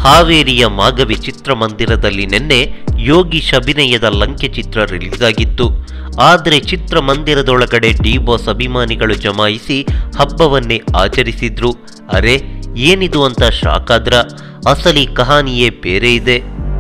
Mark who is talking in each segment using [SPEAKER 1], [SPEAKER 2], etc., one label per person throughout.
[SPEAKER 1] ಹಾವೇರಿಯ ಮಾಗವಿ ಚಿತ್ರಮಂದಿರದಲ್ಲಿ ನಿನ್ನೆ ಯೋಗೀಶ್ ಅಭಿನಯದ ಲಂಕೆ ಚಿತ್ರ ರಿಲೀಸ್ ಆಗಿತ್ತು ಆದರೆ ಚಿತ್ರಮಂದಿರದೊಳಗಡೆ ಡಿ ಬಾಸ್ ಅಭಿಮಾನಿಗಳು ಜಮಾಯಿಸಿ ಹಬ್ಬವನ್ನೇ ಆಚರಿಸಿದ್ರು ಅರೆ ಏನಿದು ಅಂತ ಶಾಕ್ ಆದ್ರ ಅಸಲಿ ಕಹಾನಿಯೇ ಬೇರೆ ಇದೆ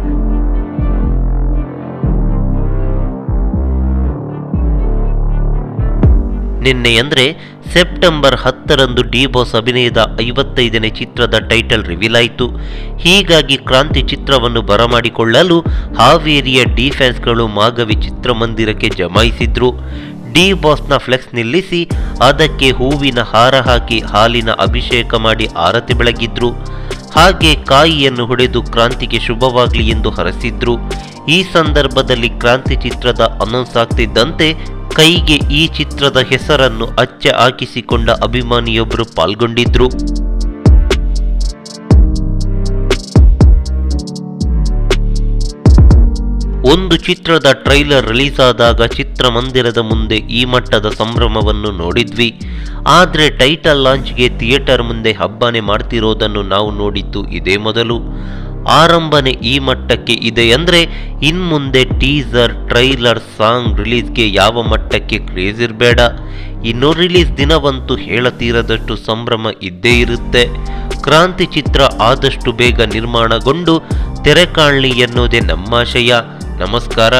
[SPEAKER 1] ನಿನ್ನೆ ಅಂದ್ರೆ ಸೆಪ್ಟೆಂಬರ್ ಹತ್ತರಂದು ಡಿ ಬಾಸ್ ಅಭಿನಯದ ಐವತ್ತೈದನೇ ಚಿತ್ರದ ಟೈಟಲ್ ರಿವೀಲ್ ಆಯಿತು ಹೀಗಾಗಿ ಕ್ರಾಂತಿ ಚಿತ್ರವನ್ನು ಬರಮಾಡಿಕೊಳ್ಳಲು ಹಾವೇರಿಯ ಡಿ ಫ್ಯಾನ್ಸ್ಗಳು ಮಾಗವಿ ಚಿತ್ರಮಂದಿರಕ್ಕೆ ಜಮಾಯಿಸಿದ್ರು ಡಿ ಬಾಸ್ನ ಫ್ಲೆಕ್ಸ್ ನಿಲ್ಲಿಸಿ ಅದಕ್ಕೆ ಹೂವಿನ ಹಾರ ಹಾಕಿ ಹಾಲಿನ ಅಭಿಷೇಕ ಮಾಡಿ ಆರತಿ ಬೆಳಗಿದ್ರು ಹಾಗೆ ಕಾಯಿಯನ್ನು ಹೊಡೆದು ಕ್ರಾಂತಿಗೆ ಶುಭವಾಗಲಿ ಎಂದು ಹರಸಿದ್ರು ಈ ಸಂದರ್ಭದಲ್ಲಿ ಕ್ರಾಂತಿ ಚಿತ್ರದ ಅನೌನ್ಸ್ ಆಗ್ತಿದ್ದಂತೆ ಕೈಗೆ ಈ ಚಿತ್ರದ ಹೆಸರನ್ನು ಅಚ್ಚ ಹಾಕಿಸಿಕೊಂಡ ಅಭಿಮಾನಿಯೊಬ್ಬರು ಪಾಲ್ಗೊಂಡಿದ್ರು ಒಂದು ಚಿತ್ರದ ಟ್ರೈಲರ್ ರಿಲೀಸ್ ಆದಾಗ ಚಿತ್ರಮಂದಿರದ ಮುಂದೆ ಈ ಮಟ್ಟದ ಸಂಭ್ರಮವನ್ನು ನೋಡಿದ್ವಿ ಆದರೆ ಟೈಟಲ್ ಲಾಂಚ್ಗೆ ಥಿಯೇಟರ್ ಮುಂದೆ ಹಬ್ಬನೆ ಮಾಡ್ತಿರೋದನ್ನು ನಾವು ನೋಡಿದ್ದು ಇದೇ ಮೊದಲು ಆರಂಭನೆ ಈ ಮಟ್ಟಕ್ಕೆ ಇದೆ ಅಂದರೆ ಇನ್ಮುಂದೆ ಟೀಸರ್ ಟ್ರೈಲರ್ ಸಾಂಗ್ ರಿಲೀಸ್ಗೆ ಯಾವ ಮಟ್ಟಕ್ಕೆ ಕ್ರೇಜ್ ಇರಬೇಡ ಇನ್ನು ರಿಲೀಸ್ ದಿನವಂತೂ ಹೇಳತೀರದಷ್ಟು ಸಂಭ್ರಮ ಇದ್ದೇ ಇರುತ್ತೆ ಕ್ರಾಂತಿ ಚಿತ್ರ ಆದಷ್ಟು ಬೇಗ ನಿರ್ಮಾಣಗೊಂಡು ತೆರೆ ಕಾಣಲಿ ಎನ್ನುವುದೇ ನಮ್ಮಾಶಯ ನಮಸ್ಕಾರ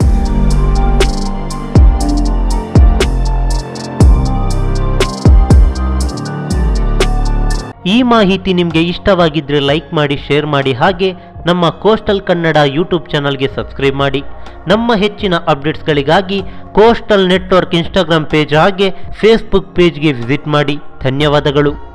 [SPEAKER 1] ಈ ಮಾಹಿತಿ ನಿಮಗೆ ಇಷ್ಟವಾಗಿದ್ದರೆ ಲೈಕ್ ಮಾಡಿ ಶೇರ್ ಮಾಡಿ ಹಾಗೆ ನಮ್ಮ ಕೋಸ್ಟಲ್ ಕನ್ನಡ ಯೂಟ್ಯೂಬ್ ಚಾನಲ್ಗೆ ಸಬ್ಸ್ಕ್ರೈಬ್ ಮಾಡಿ ನಮ್ಮ ಹೆಚ್ಚಿನ ಅಪ್ಡೇಟ್ಸ್ಗಳಿಗಾಗಿ ಕೋಸ್ಟಲ್ ನೆಟ್ವರ್ಕ್ ಇನ್ಸ್ಟಾಗ್ರಾಮ್ ಪೇಜ್ ಹಾಗೆ ಫೇಸ್ಬುಕ್ ಪೇಜ್ಗೆ ವಿಸಿಟ್ ಮಾಡಿ ಧನ್ಯವಾದಗಳು